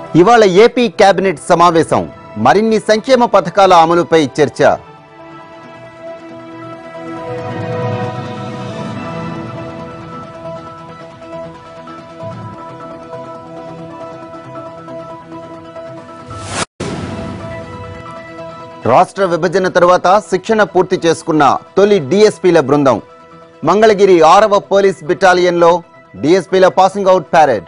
ఇవాళ AP cabinet సమావేశం మరిన్ని సంక్షేమ పథకాల అమలుపై చర్చ రాష్ట్ర విభజన తరువాత శిక్షణ పూర్తి చేసుకున్న తొలి డిఎస్పీల బృందం మంగళగిరి ఆరవ పోలీస్ బెటాలియన్లో డిఎస్పీల పాసింగ్ అవుట్ ప్యారెడ్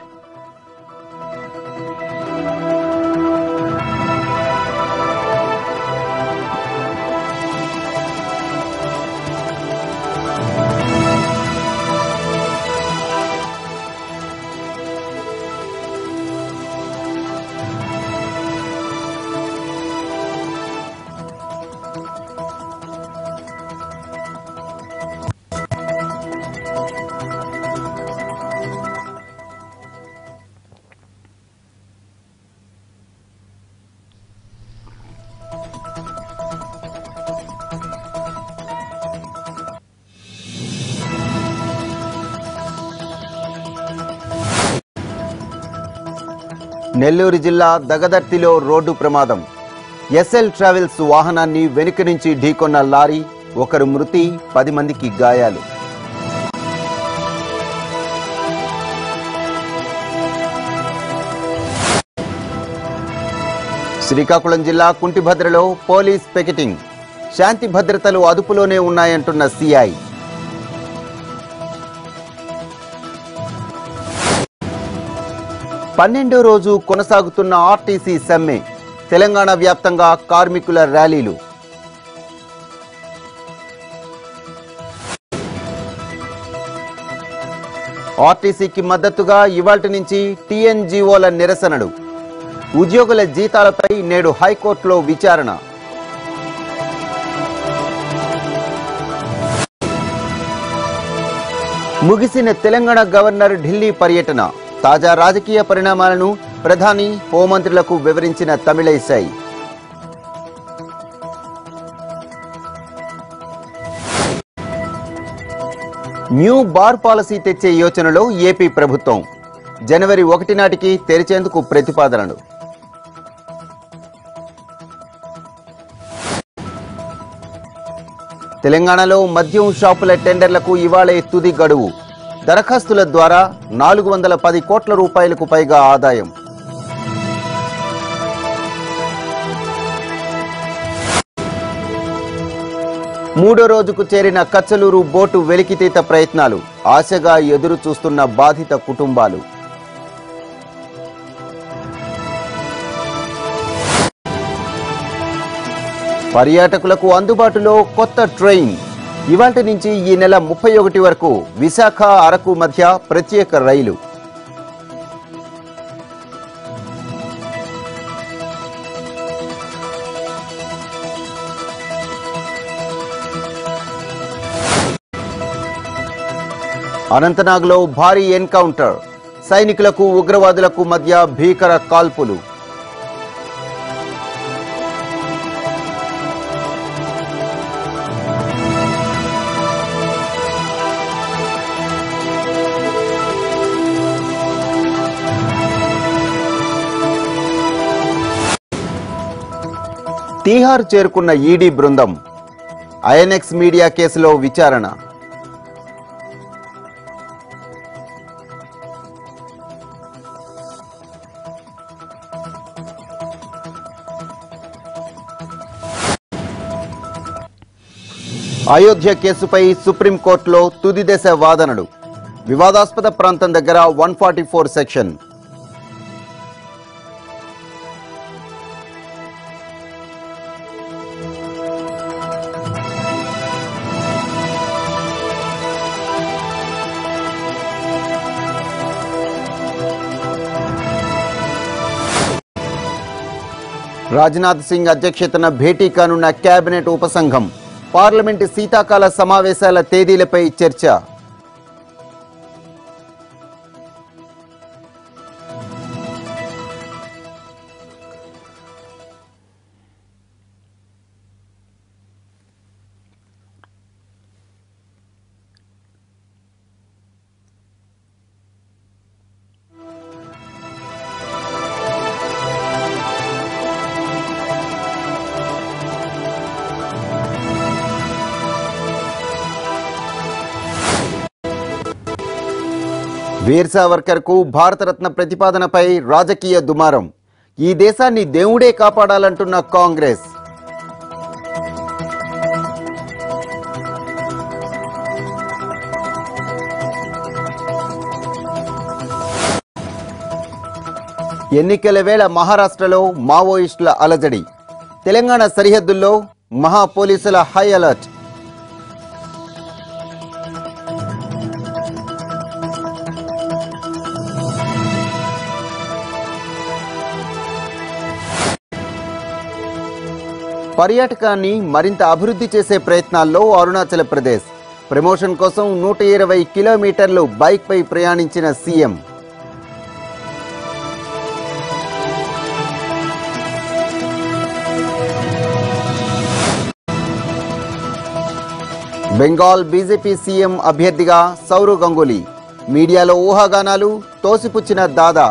నెల్లూరు జిల్లా దగదర్తిలో రోడ్డు ప్రమాదం ఎస్ఎల్ ట్రావెల్స్ వాహనాన్ని వెనుక నుంచి ఢీకొన్న లారీ ఒకరు మృతి పది మందికి గాయాలు శ్రీకాకుళం జిల్లా కుంటిభద్రలో పోలీస్ పికెటింగ్ శాంతి భద్రతలు అదుపులోనే ఉన్నాయంటున్న సిఐ పన్నెండో రోజు కొనసాగుతున్న ఆర్టీసీ సమ్మె తెలంగాణ వ్యాప్తంగా కార్మికుల ర్యాలీలు ఆర్టీసీకి మద్దతుగా ఇవాల్టి నుంచి టీఎన్జీఓల నిరసనలు ఉద్యోగుల జీతాలపై నేడు హైకోర్టులో విచారణ ముగిసిన తెలంగాణ గవర్నర్ ఢిల్లీ పర్యటన తాజా రాజకీయ పరిణామాలను ప్రధాని హోంమంత్రులకు వివరించిన తమిళైసై న్యూ బార్ పాలసీ తెచ్చే యోచనలో ఏపీ ప్రభుత్వం జనవరి ఒకటి నాటికి తెరిచేందుకు ప్రతిపాదనలు తెలంగాణలో మద్యం షాపుల టెండర్లకు ఇవాళే తుది గడువు దరఖాస్తుల ద్వారా నాలుగు వందల పది కోట్ల రూపాయలకు పైగా ఆదాయం మూడో రోజుకు చేరిన కచ్చలూరు బోటు వెలికితీత ప్రయత్నాలు ఆశగా ఎదురు చూస్తున్న బాధిత కుటుంబాలు పర్యాటకులకు అందుబాటులో కొత్త ట్రైన్ ఇవాటి నుంచి ఈ నెల ముప్పై ఒకటి వరకు విశాఖ అరకు మధ్య ప్రత్యేక రైలు అనంతనాగ్లో భారీ ఎన్కౌంటర్ సైనికులకు ఉగ్రవాదులకు మధ్య భీకర కాల్పులు తీహార్ చేరుకున్న ఈడీ బృందం ఐఎన్ఎక్స్ మీడియా కేసులో విచారణ అయోధ్య కేసుపై సుప్రీంకోర్టులో తుది దశ వాదనలు వివాదాస్పద ప్రాంతం దగ్గర one forty four section Rajnath Singh అధ్యక్షతన భేటీ కానున్న కేబినెట్ ఉపసంఘం పార్లమెంటు శీతాకాల సమావేశాల తేదీలపై చర్చ వీర్ సావర్కర్కు భారతరత్న ప్రతిపాదనపై రాజకీయ దుమారం ఈ దేశాన్ని దేవుడే కాపాడాలంటున్న కాంగ్రెస్ ఎన్నికల వేళ మహారాష్ట్రలో మావోయిస్టుల అలజడి తెలంగాణ సరిహద్దుల్లో మహా పోలీసుల హై అలర్ట్ పర్యాటకాన్ని మరింత అభివృద్ధి చేసే ప్రయత్నాల్లో అరుణాచల్ ప్రదేశ్ ప్రమోషన్ కోసం నూట ఇరవై కిలోమీటర్లు బైక్పై ప్రయాణించిన సీఎం బెంగాల్ బీజేపీ సీఎం అభ్యర్థిగా సౌరవ్ గంగూలీ మీడియాలో ఊహాగానాలు తోసిపుచ్చిన దాదా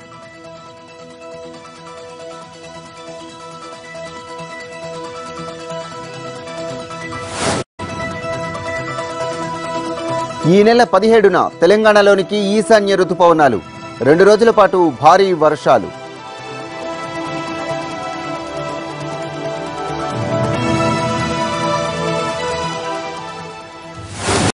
ఈ నెల పదిహేడున తెలంగాణలోనికి ఈశాన్య రుతుపవనాలు రెండు రోజుల పాటు భారీ వర్షాలు